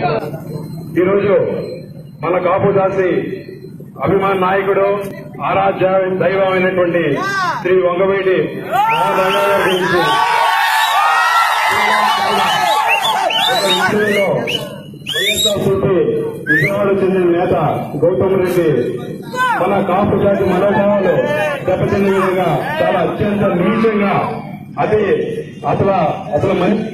ఈరోజు మన కాపు జాతి అభిమాన నాయకుడు ఆరాధ్య దైవమైనటువంటి శ్రీ వంగవీటి మోహన్ రంగా గారి గురించి ఒక ఇంటర్వ్యూలో వైఎస్ఆర్సీపీ విజయవాడ చెందిన నేత గౌతమ్ రెడ్డి మన కాపు జాతి మనోభావాలు దెబ్బతిన్న విధంగా చాలా అత్యంత నీచంగా అది అసలు అసలు మనిషి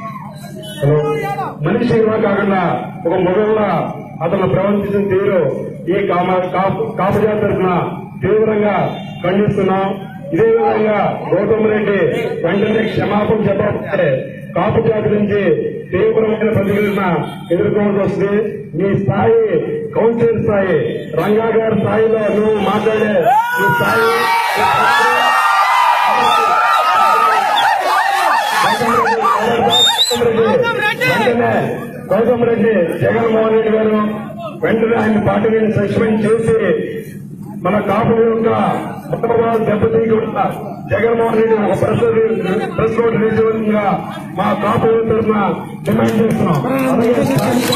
మనిషిగా కాకుండా ఒక మగంలా అతను ప్రవర్తించిన తీరు ఈ కామ కాపు కాపు జాతి తరఫున తీవ్రంగా ఖండిస్తున్నాం ఇదే విధంగా గౌతమ్ రెడ్డి వెంటనే క్షమాపణ చెప్పకపోతే కాపు జాతి నుంచి తీవ్రమైన ప్రతిఘటన ఎదుర్కోవాల్సి వస్తుంది నీ స్థాయి కౌన్సిలర్ స్థాయి రంగా గారి స్థాయిలో నువ్వు మాట్లాడే నీ స్థాయి వెంటనే గౌతమ్ రెడ్డి జగన్మోహన్ రెడ్డి గారు వెంటనే ఆయన పార్టీని సస్పెండ్ చేసి మన కాపుల యొక్క ఉత్తరవాదాలు దెబ్బతీయకుండా జగన్మోహన్ రెడ్డి ఒక ప్రెస్ ప్రెస్ నోట్ రిలీజ్గా మా కాపుల తరఫున డిమాండ్ చేస్తున్నాం అలాగే స్థానిక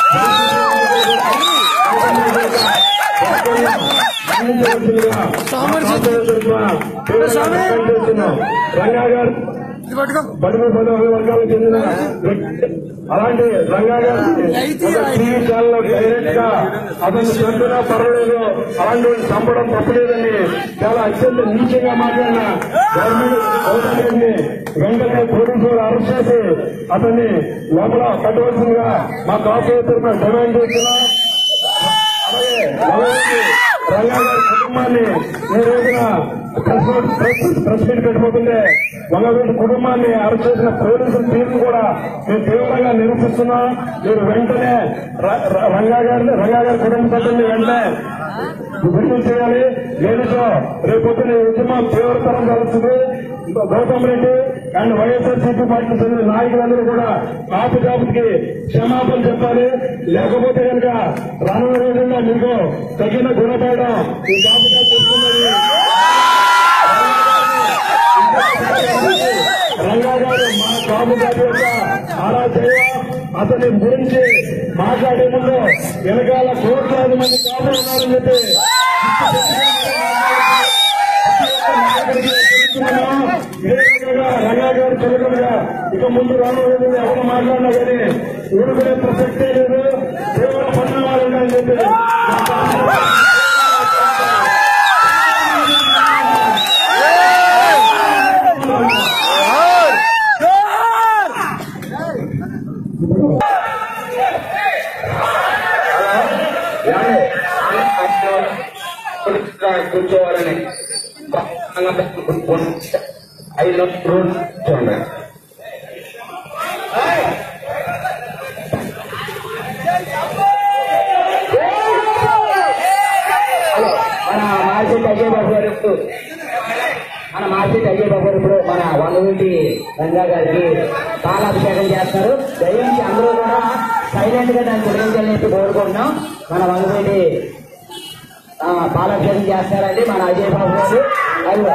రంగా గారు బడుగు పదవి వర్గాలకు చెందిన వ్యక్తి అలాంటి రంగా గారిని ఒక టీవీ ఛానల్ డైరెక్ట్ గా అతను చంపినా పర్వాలేదు అలాంటి వాడిని చంపడం తప్పలేదని చాలా అత్యంత నీచంగా మాట్లాడిన గవర్నమెంట్ గవర్నమెంట్ని వెంటనే పోలీసులు అరెస్ట్ చేసి అతన్ని లోపల కట్టవలసిందిగా మా కాపు తరఫున డిమాండ్ చేస్తున్నాం అలాగే అలాగే రంగా గారి కుటుంబాన్ని ఈ రోజున press note- press press meet పెట్టబోతుంటే వంగవీటి కుటుంబాన్ని అరెస్ట్ చేసిన పోలీసుల తీరును కూడా మేము తీవ్రంగా నిరసిస్తున్నాం మీరు వెంటనే ర- ర- రంగా గారిని రంగా గారి కుటుంబ సభ్యుల్ని వెంటనే విడుదల చేయాలి లేనితో రేపొద్దున ఈ ఉద్యమం తీవ్రతరం జరుగుతుంది Gautam Reddy and YSRCP party చెందిన నాయకులందరూ కూడా కాపు జాబుకి క్షమాపణ చెప్పాలి లేకపోతే కనుక రానున్న రోజుల్లో మీకు తగిన గుణపాఠం ఈ జాబుగా చెప్తున్నది రంగా గారు మా కాపు జాతి యొక్క ఆరాధ్య అతని గురించి మాట్లాడే ముందు వెనకాల కోట్లాది మంది కాపులు ఉన్నారని చెప్పి ఇదే విధంగా రంగా గారు చెల్లెలుగా ఇక ముందు రానున్నది ఎవరు మాట్లాడినా కానీ ఊరుకునే ప్రసక్తే లేదు తీవ్ర పరిణామాలు ఉన్నాయని చెప్పి కూర్చోవాలని ఐదు రోజు చూడండి హలో మన మాజీ అజయ్ బాబు గారు ఇప్పుడు మన మాజీ అజయ్ బాబు గారు ఇప్పుడు మన వంగవీటి రంగా గారికి పాలాభిషేకం చేస్తారు దయించి అందరూ కూడా సైలెంట్ గా దాన్ని గురించాలని చెప్పి కోరుకుంటున్నాం మన వంగవీటి ఆ, పాలాభిషేకం చేస్తారండి మన అజయ్ బాబు గారు అయ్యో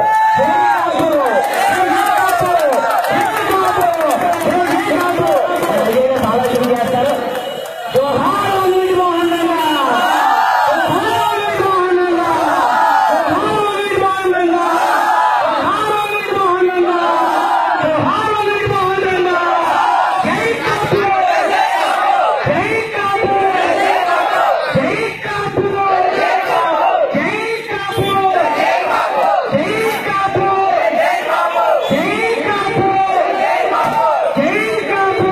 అజయ్ గారు పాలాభిషేకం చేస్తారు జోహార్ వంగవీటి మోహన్ రంగా జోహార్ వంగవీటి మోహన్ రంగా జోహార్ వంగవీటి మోహన్ రంగా జోహార్ వంగవీటి మోహన్ రంగా జోహార్ వంగవీటి మోహన్ రంగా జై కాపు జై కాపు జై కాపు జై కాపు జై కాపు జై కాపు జై కాపు జై కాపు జై కాపు జై కాపు జై కాపు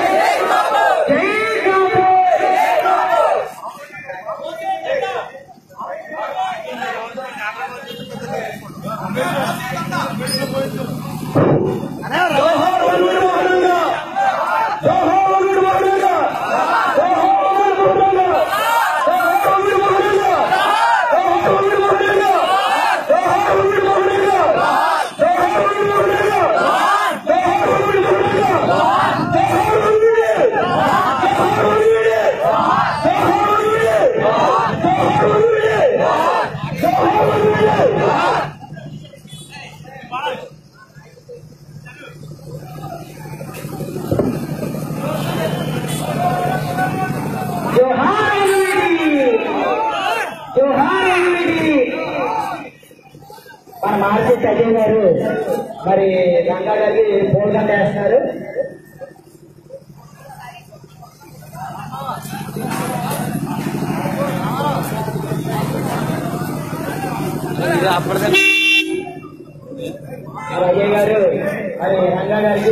జోహార్ వంగవీటి మోహన్ రంగా జోహార్ వంగవీటి మోహన్ రంగా జోహార్ వంగవీటి మోహన్ రంగా జోహార్ వంగవీటి మోహన్ రంగా జోహార్ వంగవీటి మోహన్ రంగా జోహార్ వంగవీటి మోహన్ రంగా జోహార్ వంగవీటి మోహన్ రంగా జోహార్ వంగవీటి మోహన్ రంగా జోహార్ వంగవీటి జోహార్ వంగవీటి జోహార్ వంగవీటి జోహార్ వంగవీటి జోహార్ వంగవీటి మార్కెట్ అజయ్ గారు మరి రంగా గారికి భోజనం చేస్తున్నారు మరి అజయ్ గారు మరి రంగా గారికి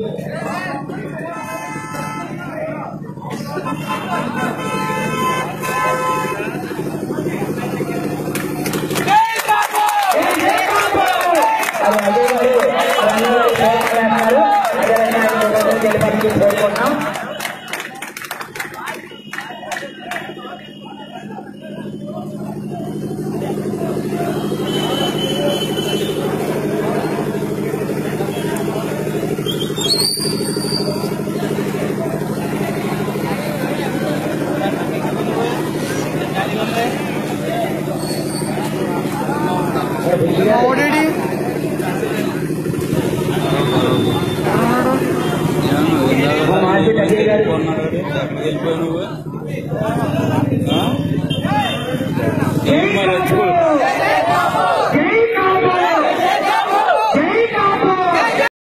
మరి అజయ్ గారు రంగా గారికి భోజనం చేస్తున్నారు అదేవిధంగా ఆయన భోజనం చేయడానికి కోరుకుంటున్నాం మార్కెట్ అజయ్ గారు వెళ్ళిపోయి నువ్వు